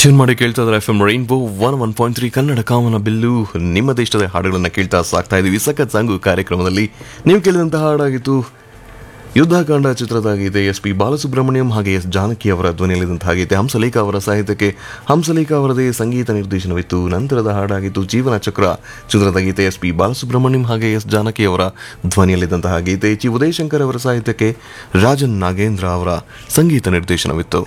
tune ಮಾಡಿ ಕೇಳ್ತಾ ಇದ್ದಾರೆ F M Rainbow one one point three Kannada ಕಾಮನ ಬಿಲ್ಲು ನಿಮ್ಮ ದೇಶದ ಹಾಡುಗಳನ್ನು ಕೇಳ್ತಾ ಸಾಕ್ತಾ ಇದೀವಿ ಸಖತ್ ಸಾಂಗು ಕಾರ್ಯಕ್ರಮದಲ್ಲಿ ನೀವು ಕೇಳಿದಂತಹ ಹಾಡಾಗಿತ್ತು ಯುದ್ಧಕಾಂಡ ಚಿತ್ರದಾಗಿದೆ ಎಸ್ ಪಿ ಬಾಲಸುಬ್ರಹ್ಮಣ್ಯಂ ಹಾಗೆ ಎಸ್ ಜಾನಕಿ ಅವರ ಧ್ವನಿಯಲ್ಲಿದ್ದಂತಹ ಗೀತೆ ಹಂಸಲೇಖ ಅವರ ಸಾಹಿತ್ಯಕ್ಕೆ ಹಂಸಲೇಖ ಅವರದೇ ಸಂಗೀತ ನಿರ್ದೇಶನವಿತ್ತು ನಂತರದ ಹಾಡಾಗಿತ್ತು ಜೀವನ ಚಕ್ರ ಚಿತ್ರದ ಗೀತೆ ಎಸ್ ಪಿ ಬಾಲಸುಬ್ರಹ್ಮಣ್ಯಂ ಹಾಗೆ ಎಸ್ ಜಾನಕಿ ಅವರ ಧ್ವನಿಯಲ್ಲಿದ್ದಂತಹ ಗೀತೆ ಚಿ ಉದಯಶಂಕರ್ ಅವರ ಸಾಹಿತ್ಯಕ್ಕೆ ರಾಜನ್ ನಾಗೇಂದ್ರ ಅವರ ಸಂಗೀತ ನಿರ್ದೇಶನವಿತ್ತು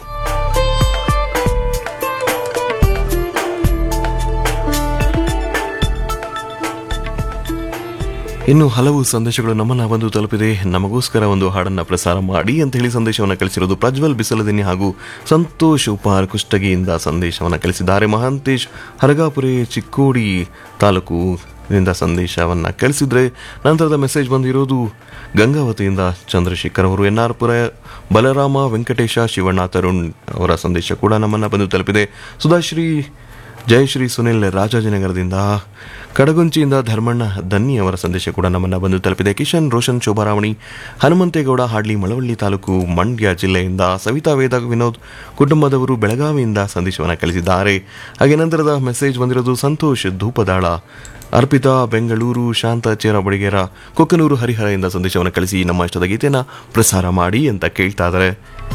ಇನ್ನು ಹಲವು ಸಂದೇಶಗಳು ನಮ್ಮನ್ನ ಬಂದು ತಲುಪಿದೆ ನಮಗೋಸ್ಕರ ಒಂದು ಹಾಡನ್ನ ಪ್ರಸಾರ ಮಾಡಿ ಅಂತ ಹೇಳಿ ಸಂದೇಶವನ್ನು ಕಳಿಸಿರೋದು ಪ್ರಜ್ವಲ್ ಬಿಸಲದಿನಿ ಹಾಗೂ ಸಂತೋಷ್ ಉಪಾರ್ ಕುಷ್ಟಗಿಯಿಂದ ಸಂದೇಶವನ್ನು ಕಳಿಸಿದ್ದಾರೆ ಮಹಾಂತೇಶ್ ಹರಗಾಪುರೆ ಚಿಕ್ಕೋಡಿ ತಾಲೂಕು ಇಂದ ಸಂದೇಶವನ್ನು ಕಳಿಸಿದ್ರೆ ನಂತರದ ಮೆಸೇಜ್ ಬಂದಿರೋದು ಗಂಗಾವತಿಯಿಂದ ಚಂದ್ರಶೇಖರ್ ಅವರು ಎನ್ ಆರ್ ಪುರ ಬಲರಾಮ ವೆಂಕಟೇಶ ಶಿವಣ್ಣ ತರುಣ್ ಅವರ ಸಂದೇಶ ಕೂಡ ನಮ್ಮನ್ನ ಬಂದು ತಲುಪಿದೆ ಸುಧಾಶ್ರೀ ಜಯಶ್ರೀ ಸುನಿಲ್ ರಾಜಾಜಿನಗರದಿಂದ ಕಡಗುಂಚಿಯಿಂದ ಧರ್ಮಣ್ಣ ದನ್ನಿ ಅವರ ಸಂದೇಶ ಕೂಡ ನಮ್ಮನ್ನ ಬಂದು ತಲುಪಿದೆ ಕಿಶನ್ ರೋಷನ್ ಶೋಭಾರಾವಣಿ ಹನುಮಂತೇಗೌಡ ಹಾಡ್ಲಿ ಮಳವಳ್ಳಿ ತಾಲೂಕು ಮಂಡ್ಯ ಜಿಲ್ಲೆಯಿಂದ ಸವಿತಾ ವೇದ ವಿನೋದ್ ಕುಟುಂಬದವರು ಬೆಳಗಾವಿಯಿಂದ ಸಂದೇಶವನ್ನು ಕಳಿಸಿದ್ದಾರೆ ಹಾಗೆ ನಂತರದ ಮೆಸೇಜ್ ಬಂದಿರೋದು ಸಂತೋಷ್ ಧೂಪದಾಳ ಅರ್ಪಿತಾ ಬೆಂಗಳೂರು ಶಾಂತ ಚೇರ ಬಡಿಗೇರ ಕೊಕ್ಕನೂರು ಹರಿಹರದಿಂದ ಸಂದೇಶವನ್ನು ಕಳಿಸಿ ನಮ್ಮ ಇಷ್ಟದ ಗೀತೆನ ಪ್ರಸಾರ ಮಾಡಿ ಅಂತ ಕೇಳ್ತಾ ಇದ್ದಾರೆ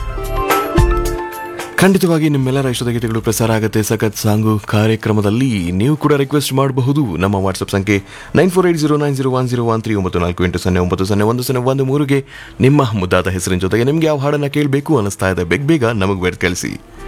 ಖಂಡಿತವಾಗಿ ನಿಮ್ಮೆಲ್ಲರ ಇಷ್ಟದ ಗೀತೆಗಳು ಪ್ರಸಾರ ಆಗುತ್ತೆ ಸಖತ್ ಸಾಂಗು ಕಾರ್ಯಕ್ರಮದಲ್ಲಿ ನೀವು ಕೂಡ ರಿಕ್ವೆಸ್ಟ್ ಮಾಡಬಹುದು ನಮ್ಮ ವಾಟ್ಸಪ್ ಸಂಖ್ಯೆ nine four eight zero nine zero one zero one three ಒಂಬತ್ತು ನಾಲ್ಕು ಎಂಟು ಸೊನ್ನೆ ಒಂಬತ್ತು ಸೊನ್ನೆ ಒಂದು ಸೊನ್ನೆ ಒಂದು ಮೂರುಗೆ ನಿಮ್ಮ ಮುದ್ದಾದ ಹೆಸರಿನ ಜೊತೆಗೆ ನಿಮ್ಗೆ ಯಾವ ಹಾಡನ್ನ ಕೇಳಬೇಕು ಅನಿಸ್ತಾ ಇದೆ ಬೇಗ ಬೇಗ ನಮಗೆ ಬೇಡ ಕಳಿಸಿ